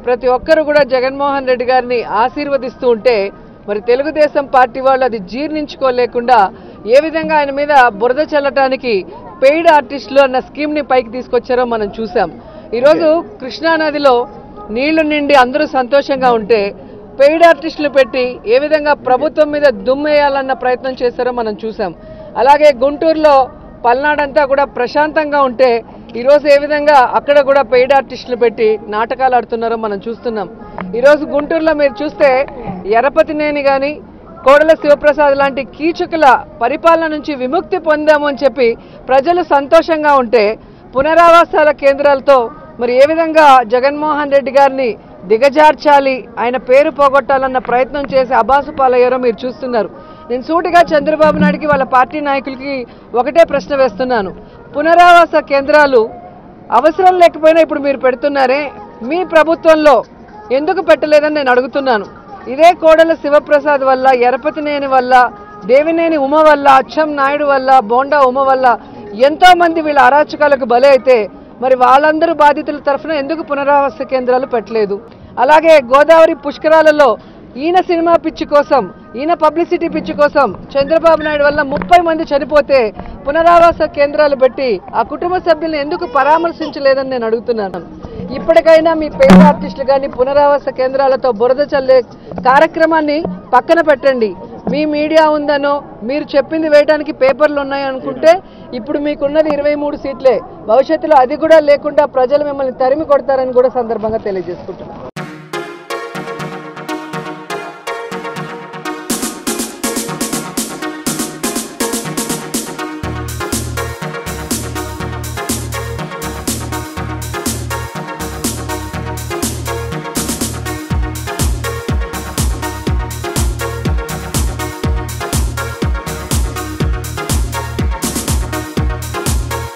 ప్రతి ఒక్కరు కూడా జగన్మోహన్ రెడ్డి గారిని ఆశీర్వదిస్తూ ఉంటే మరి తెలుగుదేశం పార్టీ వాళ్ళు అది జీర్ణించుకోలేకుండా ఏ విధంగా ఆయన మీద బురద చల్లటానికి పెయిడ్ ఆర్టిస్టులు అన్న స్కీమ్ని పైకి తీసుకొచ్చారో మనం చూసాం ఈరోజు కృష్ణానదిలో నీళ్లు నిండి అందరూ సంతోషంగా ఉంటే పెయిడ్ ఆర్టిస్టులు పెట్టి ఏ విధంగా ప్రభుత్వం మీద దుమ్మేయాలన్న ప్రయత్నం చేశారో మనం చూసాం అలాగే గుంటూరులో పల్నాడంతా కూడా ప్రశాంతంగా ఉంటే ఈరోజు ఏ విధంగా అక్కడ కూడా పెయిడ్ ఆర్టిస్టులు పెట్టి నాటకాలు ఆడుతున్నారో మనం చూస్తున్నాం ఈరోజు గుంటూరులో మీరు చూస్తే ఎరపతినేని కానీ కోడల శివప్రసాద్ లాంటి కీచకుల పరిపాలన నుంచి విముక్తి పొందాము అని చెప్పి ప్రజలు సంతోషంగా ఉంటే పునరావాసాల కేంద్రాలతో మరి ఏ విధంగా జగన్మోహన్ రెడ్డి గారిని దిగజార్చాలి ఆయన పేరు పోగొట్టాలన్న ప్రయత్నం చేసి అబాసు పాలయ్యారో మీరు చూస్తున్నారు నేను సూటిగా చంద్రబాబు నాయుడికి వాళ్ళ పార్టీ నాయకులకి ఒకటే ప్రశ్న వేస్తున్నాను పునరావాస కేంద్రాలు అవసరం లేకపోయినా ఇప్పుడు మీరు పెడుతున్నారే మీ ప్రభుత్వంలో ఎందుకు పెట్టలేదని నేను అడుగుతున్నాను ఇదే కోడల శివప్రసాద్ వల్ల ఎరపతినేని వల్ల దేవినేని ఉమ వల్ల అచ్చం నాయుడు వల్ల బోండా ఉమ వల్ల ఎంతో మంది వీళ్ళ అరాచకాలకు బలి అయితే మరి వాళ్ళందరూ బాధితుల తరఫున ఎందుకు పునరావాస కేంద్రాలు పెట్టలేదు అలాగే గోదావరి పుష్కరాలలో ఈయన సినిమా పిచ్చి కోసం ఈయన పబ్లిసిటీ పిచ్చి కోసం చంద్రబాబు నాయుడు వల్ల ముప్పై మంది చనిపోతే పునరావాస కేంద్రాలు పెట్టి ఆ కుటుంబ సభ్యులను ఎందుకు పరామర్శించలేదని నేను అడుగుతున్నాను ఇప్పటికైనా మీ పేద ఆర్టిస్టులు కానీ పునరావాస కేంద్రాలతో బురద చల్లే కార్యక్రమాన్ని పక్కన పెట్టండి మీ మీడియా ఉందనో మీరు చెప్పింది వేయడానికి పేపర్లు ఉన్నాయి అనుకుంటే ఇప్పుడు మీకున్నది ఇరవై మూడు సీట్లే భవిష్యత్తులో అది కూడా లేకుండా ప్రజలు మిమ్మల్ని తరిమి కొడతారని కూడా సందర్భంగా తెలియజేసుకుంటున్నాను